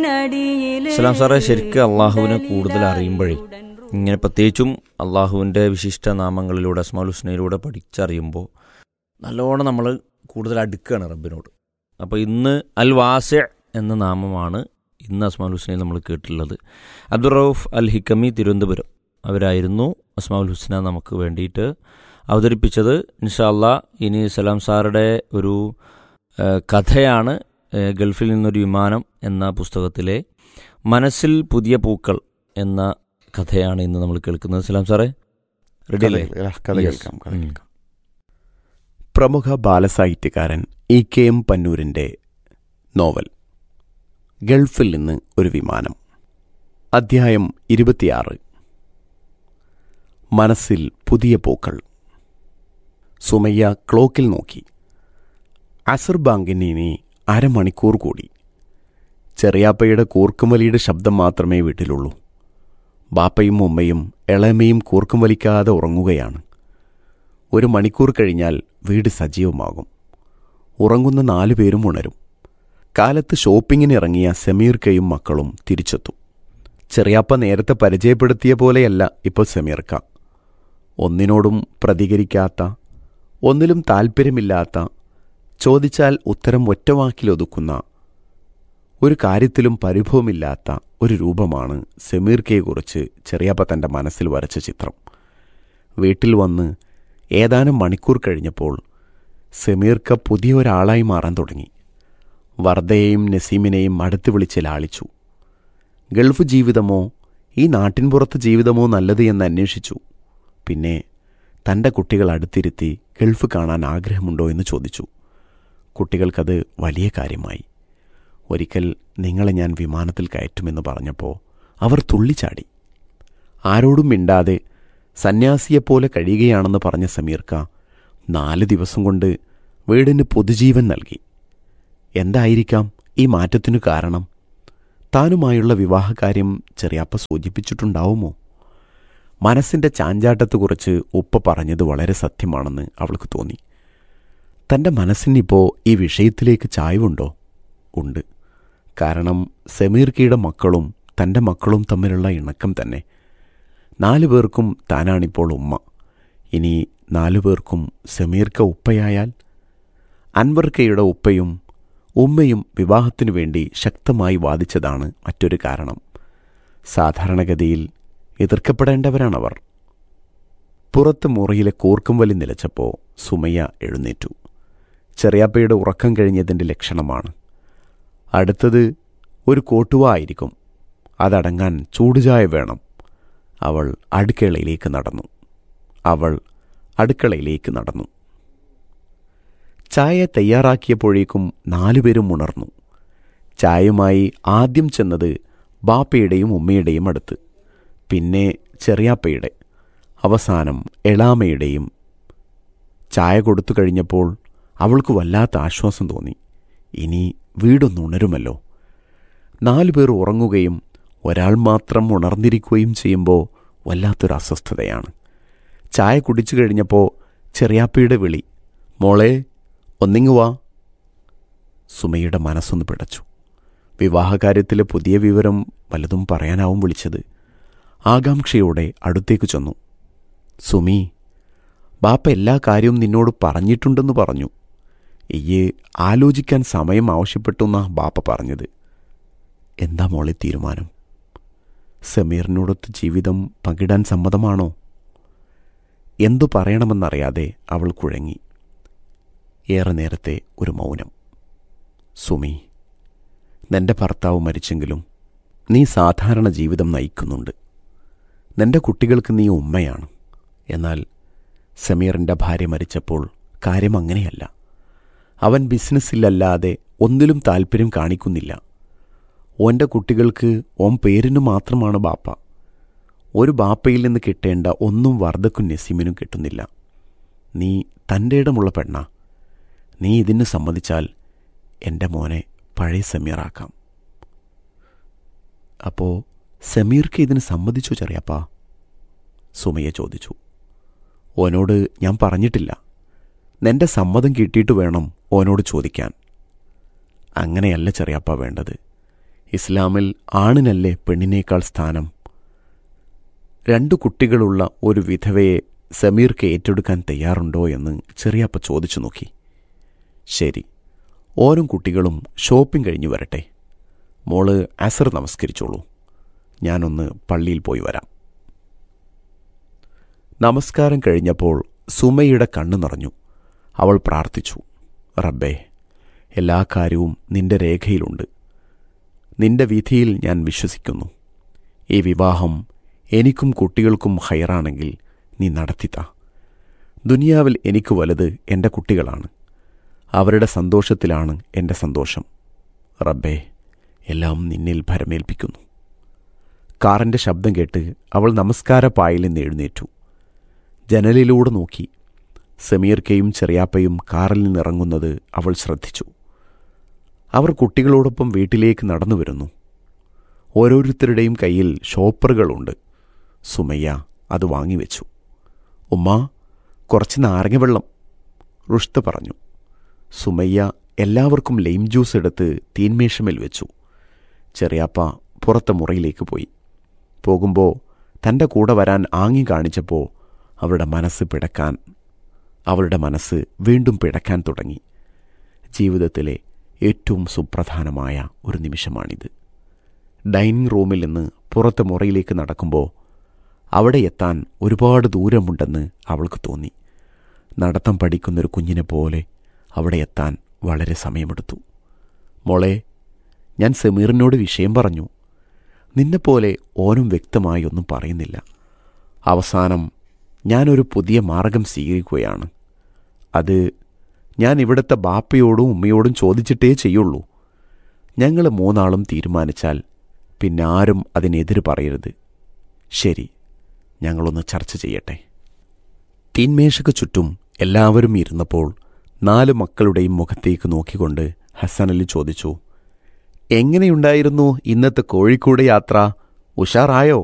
സലാം സാറേ ശരിക്കും അള്ളാഹുവിനെ കൂടുതൽ അറിയുമ്പോഴേ ഇങ്ങനെ പ്രത്യേകിച്ചും അള്ളാഹുവിൻ്റെ വിശിഷ്ട നാമങ്ങളിലൂടെ അസ്മാൽ ഹുസ്നയിലൂടെ പഠിച്ചറിയുമ്പോൾ നല്ലോണം നമ്മൾ കൂടുതൽ അടുക്കുകയാണ് റബ്ബിനോട് അപ്പോൾ ഇന്ന് അൽ വാസ എന്ന നാമമാണ് ഇന്ന് അസ്മാൽ ഹുസ്നയിൽ നമ്മൾ കേട്ടിട്ടുള്ളത് അബ്ദുറൌഫ് അൽ ഹിക്കമി തിരുവനന്തപുരം അവരായിരുന്നു അസ്മാഉൽ ഹുസ്ന നമുക്ക് വേണ്ടിയിട്ട് അവതരിപ്പിച്ചത് ഇൻഷാല്ല ഇനി സലാം സാറുടെ ഒരു ആ, കഥയാണ് ആ, ഗൾഫിൽ നിന്നൊരു വിമാനം എന്ന പുസ്തകത്തിലെ മനസ്സിൽ പുതിയ പൂക്കൾ എന്ന കഥയാണ് ഇന്ന് നമ്മൾ കേൾക്കുന്നത് സലാം സാറേ റെഡി അല്ലേ കഥ Yes. കേൾക്കാം കഥ ഉം. കേൾക്കാം പ്രമുഖ ബാലസാഹിത്യകാരൻ ഇ കെ എം പന്നൂരിൻ്റെ നോവൽ ഗൾഫിൽ നിന്ന് ഒരു വിമാനം അധ്യായം ഇരുപത്തിയാറ് മനസ്സിൽ പുതിയ പൂക്കൾ സുമയ്യ ക്ലോക്കിൽ നോക്കി അസർ ബാങ്കിന് ഇനി അരമണിക്കൂർ കൂടി ചെറിയാപ്പയുടെ കൂർക്കുംവലിയുടെ ശബ്ദം മാത്രമേ വീട്ടിലുള്ളൂ ബാപ്പയും ഉമ്മയും ഇളമയും കൂർക്കം വലിക്കാതെ ഉറങ്ങുകയാണ് ഒരു മണിക്കൂർ കഴിഞ്ഞാൽ വീട് സജീവമാകും ഉറങ്ങുന്ന നാലു പേരും ഉണരും കാലത്ത് ഷോപ്പിങ്ങിന് ഇറങ്ങിയ സമീർക്കയും മക്കളും തിരിച്ചെത്തും ചെറിയാപ്പ നേരത്തെ പരിചയപ്പെടുത്തിയ പോലെയല്ല ഇപ്പോൾ സമീർക്ക ഒന്നിനോടും പ്രതികരിക്കാത്ത ഒന്നിലും താല്പര്യമില്ലാത്ത ചോദിച്ചാൽ ഉത്തരം ഒറ്റവാക്കിലൊതുക്കുന്ന ഒരു കാര്യത്തിലും പരിഭവമില്ലാത്ത ഒരു രൂപമാണ് സമീർക്കയെക്കുറിച്ച് ചെറിയാപ്പ തൻ്റെ മനസ്സിൽ വരച്ച ചിത്രം വീട്ടിൽ വന്ന് ഏതാനും മണിക്കൂർ കഴിഞ്ഞപ്പോൾ സമീർക്ക പുതിയ ഒരാളായി മാറാൻ തുടങ്ങി വർദ്ധയെയും നസീമിനെയും അടുത്ത് വിളിച്ച് ലാളിച്ചു ഗൾഫ് ജീവിതമോ ഈ നാട്ടിൻപുറത്ത് ജീവിതമോ നല്ലത് എന്ന് അന്വേഷിച്ചു പിന്നെ തൻ്റെ കുട്ടികൾ അടുത്തിരുത്തി ഗൾഫ് കാണാൻ ആഗ്രഹമുണ്ടോ എന്ന് ചോദിച്ചു കുട്ടികൾക്കത് വലിയ കാര്യമായി ഒരിക്കൽ നിങ്ങളെ ഞാൻ വിമാനത്തിൽ കയറ്റുമെന്ന് പറഞ്ഞപ്പോൾ അവർ തുള്ളിച്ചാടി ആരോടും മിണ്ടാതെ സന്യാസിയെപ്പോലെ കഴിയുകയാണെന്ന് പറഞ്ഞ സമീർക്ക നാല് ദിവസം കൊണ്ട് വീടിന് പൊതുജീവൻ നൽകി എന്തായിരിക്കാം ഈ മാറ്റത്തിനു കാരണം താനുമായുള്ള വിവാഹകാര്യം ചെറിയാപ്പ സൂചിപ്പിച്ചിട്ടുണ്ടാവുമോ മനസ്സിൻ്റെ ചാഞ്ചാട്ടത്തെക്കുറിച്ച് ഉപ്പ പറഞ്ഞത് വളരെ സത്യമാണെന്ന് അവൾക്ക് തോന്നി തൻ്റെ മനസ്സിനിപ്പോൾ ഈ വിഷയത്തിലേക്ക് ചായ്വുണ്ടോ ഉണ്ട് കാരണം സമീർക്കയുടെ മക്കളും തൻ്റെ മക്കളും തമ്മിലുള്ള ഇണക്കം തന്നെ നാലു പേർക്കും താനാണിപ്പോൾ ഉമ്മ ഇനി നാലു പേർക്കും സമീർക്ക ഉപ്പയായാൽ അൻവർക്കയുടെ ഉപ്പയും ഉമ്മയും വിവാഹത്തിനു വേണ്ടി ശക്തമായി വാദിച്ചതാണ് മറ്റൊരു കാരണം സാധാരണഗതിയിൽ എതിർക്കപ്പെടേണ്ടവരാണവർ പുറത്ത് മുറിയിലെ കൂർക്കും വലി നിലച്ചപ്പോൾ സുമയ്യ എഴുന്നേറ്റു ചെറിയാപ്പയുടെ ഉറക്കം കഴിഞ്ഞതിൻ്റെ ലക്ഷണമാണ് അടുത്തത് ഒരു കോട്ടുവ ആയിരിക്കും അതടങ്ങാൻ ചൂടുചായ വേണം അവൾ അടുക്കളയിലേക്ക് നടന്നു അവൾ അടുക്കളയിലേക്ക് നടന്നു ചായ തയ്യാറാക്കിയപ്പോഴേക്കും നാലുപേരും ഉണർന്നു ചായയുമായി ആദ്യം ചെന്നത് ബാപ്പയുടെയും ഉമ്മയുടെയും അടുത്ത് പിന്നെ ചെറിയാപ്പയുടെ അവസാനം എളാമയുടെയും ചായ കൊടുത്തു കഴിഞ്ഞപ്പോൾ അവൾക്ക് വല്ലാത്ത ആശ്വാസം തോന്നി ഇനി വീടൊന്നുണരുമല്ലോ നാലുപേർ ഉറങ്ങുകയും ഒരാൾ മാത്രം ഉണർന്നിരിക്കുകയും ചെയ്യുമ്പോൾ വല്ലാത്തൊരു അസ്വസ്ഥതയാണ് ചായ കുടിച്ചു കഴിഞ്ഞപ്പോൾ ചെറിയാപ്പയുടെ വിളി മോളെ ഒന്നിങ്ങു വാ സുമയുടെ മനസ്സൊന്ന് പിടച്ചു വിവാഹകാര്യത്തിലെ പുതിയ വിവരം വല്ലതും പറയാനാവും വിളിച്ചത് ആകാംക്ഷയോടെ അടുത്തേക്ക് ചെന്നു സുമി ബാപ്പ എല്ലാ കാര്യവും നിന്നോട് പറഞ്ഞിട്ടുണ്ടെന്ന് പറഞ്ഞു ഇയ്യെ ആലോചിക്കാൻ സമയം ആവശ്യപ്പെട്ടു ബാപ്പ പറഞ്ഞത് എന്താ മോളെ തീരുമാനം സമീറിനോടൊത്ത് ജീവിതം പങ്കിടാൻ സമ്മതമാണോ എന്തു പറയണമെന്നറിയാതെ അവൾ കുഴങ്ങി ഏറെ നേരത്തെ ഒരു മൗനം സുമി നിന്റെ ഭർത്താവ് മരിച്ചെങ്കിലും നീ സാധാരണ ജീവിതം നയിക്കുന്നുണ്ട് നിന്റെ കുട്ടികൾക്ക് നീ ഉമ്മയാണ് എന്നാൽ സമീറിൻ്റെ ഭാര്യ മരിച്ചപ്പോൾ കാര്യം അങ്ങനെയല്ല അവൻ ബിസിനസ്സിലല്ലാതെ ഒന്നിലും താല്പര്യം കാണിക്കുന്നില്ല ഓൻ്റെ കുട്ടികൾക്ക് ഓൻ പേരിനു മാത്രമാണ് ബാപ്പ ഒരു ബാപ്പയിൽ നിന്ന് കിട്ടേണ്ട ഒന്നും വർദ്ധക്കും നസീമിനും കിട്ടുന്നില്ല നീ തൻ്റെ ഇടമുള്ള പെണ്ണ നീ ഇതിന് സമ്മതിച്ചാൽ എൻ്റെ മോനെ പഴയ സമീറാക്കാം അപ്പോൾ സമീർക്ക് ഇതിന് സമ്മതിച്ചു ചെറിയപ്പാ സുമയ്യ ചോദിച്ചു ഓനോട് ഞാൻ പറഞ്ഞിട്ടില്ല നിന്റെ സമ്മതം കിട്ടിയിട്ട് വേണം ഓനോട് ചോദിക്കാൻ അങ്ങനെയല്ല ചെറിയപ്പ വേണ്ടത് ഇസ്ലാമിൽ ആണിനല്ലേ പെണ്ണിനേക്കാൾ സ്ഥാനം രണ്ടു കുട്ടികളുള്ള ഒരു വിധവയെ സമീർക്ക് ഏറ്റെടുക്കാൻ തയ്യാറുണ്ടോ എന്ന് ചെറിയപ്പ ചോദിച്ചു നോക്കി ശരി ഓരും കുട്ടികളും ഷോപ്പിംഗ് കഴിഞ്ഞു വരട്ടെ മോള് അസർ നമസ്കരിച്ചോളൂ ഞാനൊന്ന് പള്ളിയിൽ പോയി വരാം നമസ്കാരം കഴിഞ്ഞപ്പോൾ സുമയുടെ കണ്ണു നിറഞ്ഞു അവൾ പ്രാർത്ഥിച്ചു റബ്ബേ എല്ലാ കാര്യവും നിന്റെ രേഖയിലുണ്ട് നിന്റെ വിധിയിൽ ഞാൻ വിശ്വസിക്കുന്നു ഈ വിവാഹം എനിക്കും കുട്ടികൾക്കും ഹൈറാണെങ്കിൽ നീ നടത്തിത്ത ദുനിയാവിൽ എനിക്ക് വലുത് എൻ്റെ കുട്ടികളാണ് അവരുടെ സന്തോഷത്തിലാണ് എൻ്റെ സന്തോഷം റബ്ബേ എല്ലാം നിന്നിൽ ഭരമേൽപ്പിക്കുന്നു കാറിൻ്റെ ശബ്ദം കേട്ട് അവൾ നമസ്കാര പായിൽ നിന്ന് എഴുന്നേറ്റു ജനലിലൂടെ നോക്കി സമീർക്കയും ചെറിയാപ്പയും കാറിൽ നിന്നിറങ്ങുന്നത് അവൾ ശ്രദ്ധിച്ചു അവർ കുട്ടികളോടൊപ്പം വീട്ടിലേക്ക് നടന്നു വരുന്നു ഓരോരുത്തരുടെയും കയ്യിൽ ഷോപ്പറുകളുണ്ട് സുമയ്യ അത് വാങ്ങിവെച്ചു ഉമ്മ കുറച്ച് നാരങ്ങ വെള്ളം റുഷ്ത പറഞ്ഞു സുമയ്യ എല്ലാവർക്കും ലൈം ജ്യൂസ് എടുത്ത് തീന്മേഷമേൽ വെച്ചു ചെറിയാപ്പ പുറത്തെ മുറിയിലേക്ക് പോയി പോകുമ്പോൾ തൻ്റെ കൂടെ വരാൻ ആങ്ങി കാണിച്ചപ്പോൾ അവളുടെ മനസ്സ് പിടക്കാൻ അവളുടെ മനസ്സ് വീണ്ടും പിടക്കാൻ തുടങ്ങി ജീവിതത്തിലെ ഏറ്റവും സുപ്രധാനമായ ഒരു നിമിഷമാണിത് ഡൈനിങ് റൂമിൽ നിന്ന് പുറത്തെ മുറിയിലേക്ക് നടക്കുമ്പോൾ അവിടെ എത്താൻ ഒരുപാട് ദൂരമുണ്ടെന്ന് അവൾക്ക് തോന്നി നടത്തം പഠിക്കുന്നൊരു കുഞ്ഞിനെ പോലെ അവിടെ എത്താൻ വളരെ സമയമെടുത്തു മോളെ ഞാൻ സമീറിനോട് വിഷയം പറഞ്ഞു നിന്നെപ്പോലെ ഓനും വ്യക്തമായി ഒന്നും പറയുന്നില്ല അവസാനം ഞാനൊരു പുതിയ മാർഗം സ്വീകരിക്കുകയാണ് അത് ഞാൻ ഇവിടുത്തെ ബാപ്പയോടും ഉമ്മയോടും ചോദിച്ചിട്ടേ ചെയ്യുള്ളൂ ഞങ്ങൾ മൂന്നാളും തീരുമാനിച്ചാൽ പിന്നെ ആരും അതിനെതിര് പറയരുത് ശരി ഞങ്ങളൊന്ന് ചർച്ച ചെയ്യട്ടെ തീന്മേശയ്ക്ക് ചുറ്റും എല്ലാവരും ഇരുന്നപ്പോൾ നാല് മക്കളുടെയും മുഖത്തേക്ക് നോക്കിക്കൊണ്ട് ഹസനലി ചോദിച്ചു എങ്ങനെയുണ്ടായിരുന്നു ഇന്നത്തെ കോഴിക്കോട് യാത്ര ഉഷാറായോ